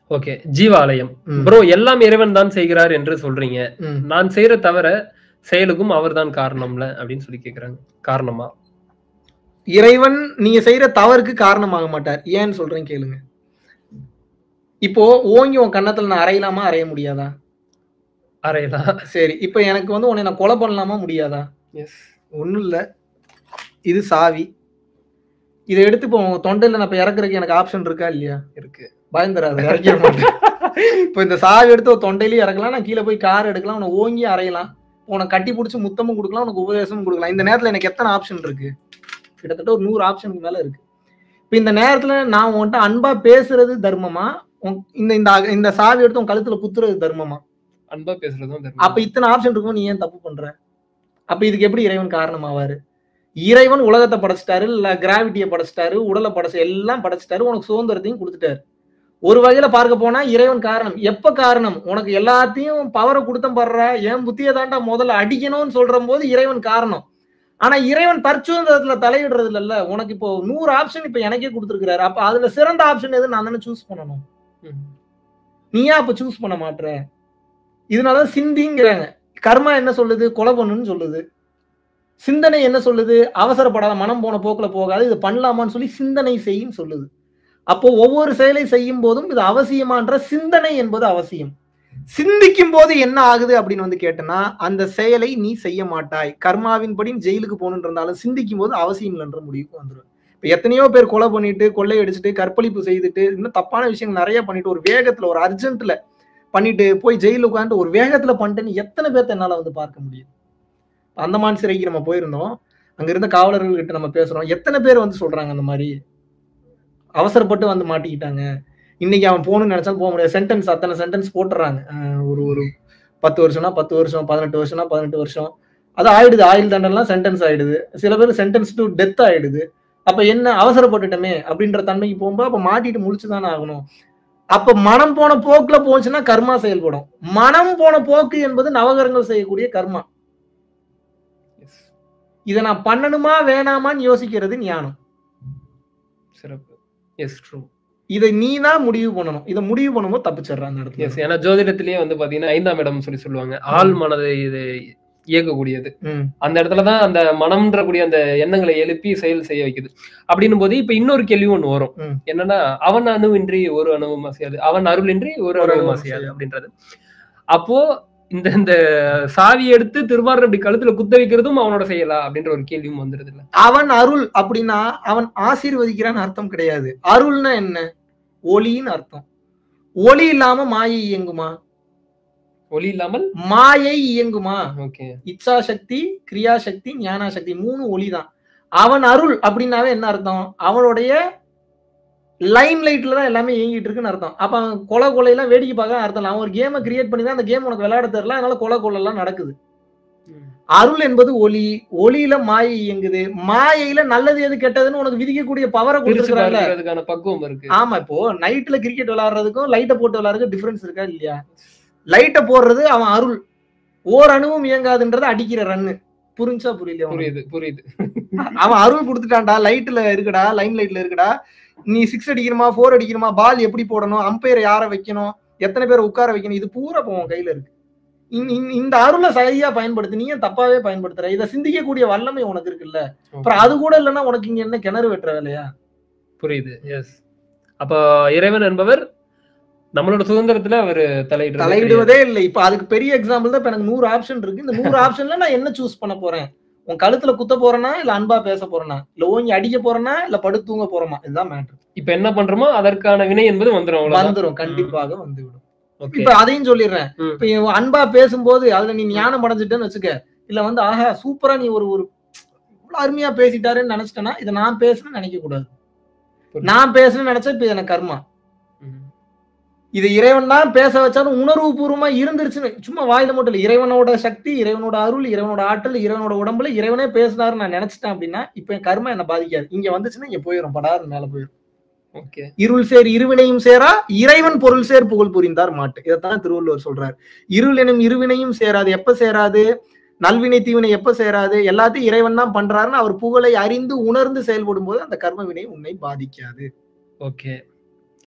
Okay ஜீவாலயம் ம். Bro எல்லாம் இறைவன் தான் செய்கிறார் என்று சொல்றீங்க ம். நான் செய்யற தவிர செயலுக்கும் அவர்தான் காரணம்ல அப்படின்னு சொல்லி கேக்குறாங்க காரணமா இறைவன் நீங்க செய்யற தவறுக்கு காரணமாக மாட்டார் ஏன்னு சொல்றேன் கேளுங்க இப்போ ஓங்கி உன் கன்னத்துல நான் அறையலாமா அறைய முடியாதா அறையலாம் சரி இப்போ எனக்கு வந்து உன்னை நான் கொலை பண்ணலாமா முடியாதா எஸ் ஒண்ணும் இல்ல இது சாவி இதை எடுத்து இப்போ உன் தொண்டையில நான் இப்ப இறக்குறதுக்கு எனக்கு ஆப்ஷன் இருக்கா இல்லையா இருக்கு பயந்துராது இறக்கிட மாட்டேன் இப்போ இந்த சாவி எடுத்து ஒரு தொண்டையிலேயே இறக்கலாம் நான் கீழே போய் கார் எடுக்கலாம் உன்னை ஓங்கி அறையலாம் உனக்கு கட்டி பிடிச்சி முத்தமும் கொடுக்கலாம் உனக்கு உபதேசமும் கொடுக்கலாம் இந்த நேரத்துல எனக்கு எத்தனை ஆப்ஷன் இருக்கு கிட்டத்தட்ட ஒரு நூறு ஆப்ஷனுக்கு மேல இருக்கு இப்போ இந்த நேரத்துல நான் உன்கிட்ட அன்பா பேசுறது தர்மமா உன் இந்த இந்த இந்த சாவி எடுத்து உன் கழுத்துல குத்துறது தர்மமா அன்பா பேசுறதும் அப்ப இத்தனை ஆப்ஷன் இருக்கும் நீ ஏன் தப்பு பண்ற அப்ப இதுக்கு எப்படி இறைவன் காரணமாவாரு இறைவன் உலகத்தை படைச்சிட்டாரு இல்ல கிராவிட்டியை படைச்சிட்டாரு உடலை படைச்சு எல்லாம் படைச்சிட்டாரு உனக்கு சுதந்திரத்தையும் கொடுத்துட்டாரு ஒரு வகையில பார்க்க போனா இறைவன் காரணம் எப்ப காரணம் உனக்கு எல்லாத்தையும் பவரை கொடுத்தம் படுற என் புத்தியை தாண்டா முதல்ல அடிக்கணும்னு சொல்ற போது இறைவன் காரணம் ஆனா இறைவன் தற்சுதந்திரத்துல தலையிடுறது இல்லல்ல உனக்கு இப்போ நூறு ஆப்ஷன் இப்ப எனக்கே கொடுத்துருக்காரு அப்ப அதுல சிறந்த ஆப்ஷன் எது நான் தானே சூஸ் பண்ணணும் நீ ஏன் அப்ப சூஸ் பண்ண மாட்ற இதனால சிந்திங்கிறாங்க கர்மா என்ன சொல்லுது கொலை பண்ணுன்னு சொல்லுது சிந்தனை என்ன சொல்லுது அவசரப்படாத மனம் போன போக்குல போகாது இது பண்ணலாமான்னு சொல்லி சிந்தனை செய்யும் சொல்லுது அப்போ ஒவ்வொரு செயலை செய்யும் போதும் இது அவசியமான்ற சிந்தனை என்பது அவசியம் சிந்திக்கும் போது என்ன ஆகுது அப்படின்னு வந்து கேட்டனா அந்த செயலை நீ செய்ய மாட்டாய் கர்மாவின்படி ஜெயிலுக்கு போகணுன்னு இருந்தாலும் சிந்திக்கும் போது அவசியம் இல்லைன்ற முடிவுக்கு வந்துடும் இப்போ எத்தனையோ பேர் கொலை பண்ணிட்டு கொள்ளையடிச்சிட்டு கற்பழிப்பு செய்துட்டு இன்னும் தப்பான விஷயங்கள் நிறைய பண்ணிட்டு ஒரு வேகத்துல ஒரு அர்ஜென்ட்ல பண்ணிட்டு போய் ஜெயிலுக்கு உட்காந்துட்டு ஒரு வேகத்துல பண்ணிட்டுன்னு எத்தனை பேர்த்த என்னால வந்து பார்க்க முடியும் அந்தமான் சிறைக்கு நம்ம போயிருந்தோம் அங்க இருந்த காவலர்கள் கிட்ட நம்ம பேசுறோம் எத்தனை பேர் வந்து சொல்றாங்க அந்த மாதிரி அவசரப்பட்டு வந்து மாட்டிக்கிட்டாங்க இன்னைக்கு அவன் போகணும்னு நினைச்சாலும் போக முடியாது சென்டென்ஸ் அத்தனை சென்டென்ஸ் போட்டுறாங்க அஹ் ஒரு ஒரு பத்து வருஷம்னா பத்து வருஷம் பதினெட்டு வருஷம்னா பதினெட்டு வருஷம் அது ஆயிடுது ஆயுள் தண்டனைலாம் சென்டென்ஸ் ஆயிடுது சில பேர் சென்டென்ஸ் டு டெத் ஆயிடுது அப்ப என்ன அவசரப்பட்டுட்டோமே அப்படின்ற தன்மைக்கு போகும்போது அப்ப மாட்டிட்டு முடிச்சுதானே ஆகணும் அப்ப மனம் போன போக்குல போச்சுன்னா கர்மா செயல்படும் மனம் போன போக்கு என்பது நவகரங்கள் செய்யக்கூடிய கர்மா இதை நான் பண்ணணுமா வேணாமான்னு யோசிக்கிறது ஞானம் சிறப்பு எஸ் ட்ரூ இதை நீ தான் முடிவு பண்ணணும் இதை முடிவு பண்ணும்போது தப்பிச்சிடுற அந்த இடத்துல எஸ் ஏன்னா ஜோதிடத்திலேயே வந்து பாத்தீங்கன்னா ஐந்தாம் இடம் சொல்லி சொல்லுவாங்க ஆள் மனதை இது இயக்கக்கூடியது ம், அந்த இடத்துலதான் அந்த மனம்ன்ற கூடிய அந்த எண்ணங்களை எழுப்பி செயல் செய்ய வைக்குது அப்படின்னும் போது இப்ப இன்னொரு கேள்வி ஒண்ணு வரும் ம். என்னன்னா அவன் அணுவின்றி ஒரு அணுவும் அசையாது அவன் அருளின்றி ஒரு ஒரு அணுவும் அணுவும் அசையாது அசையாது. அப்படின்றது அப்போ இந்த இந்த சாவி எடுத்து திருவாரூர் இப்படி கழுத்துல குத்த வைக்கிறதும் அவனோட செய்யலா அப்படின்ற ஒரு கேள்வியும் வந்துருது இல்ல அவன் அருள் அப்படின்னா அவன் ஆசீர்வதிக்கிறான்னு அர்த்தம் கிடையாது அருள்னா என்ன ஒளின்னு அர்த்தம் ஒளி இல்லாம மாயை இயங்குமா ஒளி இல்லாமல் மாயை இயங்குமா ஓகே இச்சா சக்தி கிரியா சக்தி ஞான சக்தி மூணு ஒளி தான் அவன் அருள் அப்படின்னாவே என்ன அர்த்தம் அவனுடைய லைன் லைட்ல தான் எல்லாமே இயங்கிட்டு இருக்குன்னு அர்த்தம் அப்ப அவன் கொலை கொலையெல்லாம் வேடிக்கை பார்க்க அர்த்தம் இல்ல. அவன் ஒரு கேமை கிரியேட் பண்ணி தான் அந்த கேம் உனக்கு விளையாட தெரியல அதனால கொலை கொலை எல்லாம் நடக்குது அருள் என்பது ஒளி ஒளியில மாயை இயங்குது மாயையில நல்லது எது கெட்டதுன்னு உனக்கு விதிக்கக்கூடிய பவரை பிரிச்சு கொடுத்துருக்காங்க பார்க்கறதுக்கான பக்குவம் இருக்கு ஆமா இப்போ நைட்ல கிரிக்கெட் விளையாடுறதுக்கும் லைட்டை போட்டு விளையாடுறதுக்கும் டிஃபரன்ஸ் இருக்கா இல்லையா லைட்டை போடுறது அவன் அருள் ஓர் அணுவும் இயங்காதுன்றது அடிக்கிற ரன்னு புரிஞ்சா புரியல புரியுது புரியுது அவன் அருள் கொடுத்துட்டான்டா லைட்ல இருக்குடா லைன் லைட்ல இருக்குடா நீ சிக்ஸ் அடிக்கணுமா ஃபோர் அடிக்கணுமா பால் எப்படி போடணும் அம்பையர் யார வைக்கணும் எத்தனை பேரை உட்கார வைக்கணும் இது பூரா இப்போ உன் கையில இருக்கு இந்த- இந்த- இந்த அருளை சரியா பயன்படுத்து நீ ஏன் தப்பாவே பயன்படுத்துற இதை சிந்திக்கக்கூடிய வல்லமை உனக்கு இருக்குல்ல அப்புறம் அது கூட இல்லைன்னா உனக்கு இங்க என்ன கிணறு வெட்டுற வேலையா புரியுது எஸ் அப்ப இறைவன் என்பவர் நம்மளோட சுதந்திரத்துல அவர் தலையிடுறது கிடையாது. தலையிடுவதே இல்லை இப்ப அதுக்கு பெரிய எக்ஸாம்பிள் தான் இப்ப எனக்கு நூறு ஆப்ஷன் இருக்கு இந்த நூறு ஆப்ஷன்ல நான் என்ன சூஸ் பண்ண போறேன் உன் கழுத்துல குத்த போறேனா இல்ல அன்பா பேச போறேனா இல்ல ஓங்கி அடிக்க போறேனா இல்ல படுத்து தூங்க போறோமா இதுதான் மேட்ரு இப்ப என்ன பண்றோமோ அதற்கான வினை என்பது வந்துரும் அவ்வளவுதான் வந்துரும் கண்டிப்பாக வந்துவிடும் Okay. இப்ப அதையும் சொல்லிடுறேன் ம். இப்ப இவன் அன்பா பேசும்போது அதுல நீ ஞானம் அடைஞ்சிட்டேன்னு வச்சுக்க இல்ல வந்து ஆஹா சூப்பரா நீ ஒரு ஒரு இவ்வளவு அருமையா பேசிட்டாருன்னு நினைச்சிட்டேன்னா இதை நான் பேசணும்னு நினைக்க கூடாது புரியுது. நான் பேசணும்னு நினைச்சா இப்ப எனக்கு கர்மா ம். இது இறைவன் தான் பேச வச்சாலும் உணர்வு பூர்வமா இருந்துருச்சுன்னு சும்மா வாயில மட்டும் இல்ல இறைவனோட சக்தி இறைவனோட அருள் இறைவனோட ஆற்றல் இறைவனோட உடம்புல இறைவனே பேசினாரு நான் நினைச்சிட்டேன் அப்படின்னா இப்ப என் கர்மா என்ன பாதிக்காது இங்க வந்துச்சுன்னா இங்க போயிடும் படாரு மேல போயிடும் ஓகே இருள் சேர் இருவினையும் சேரா இறைவன் பொருள் சேர் புகழ் புரிந்தார் மாட்டு இதைத்தான் திருவள்ளுவர் சொல்றார் இருள் எனும் இருவினையும் சேராது எப்ப சேராது நல்வினை தீவினை எப்ப சேராது எல்லாத்தையும் இறைவன் தான் பண்றாருன்னு அவர் புகழை அறிந்து உணர்ந்து செயல்படும் போது அந்த கர்ம வினை உன்னை பாதிக்காது ஓகே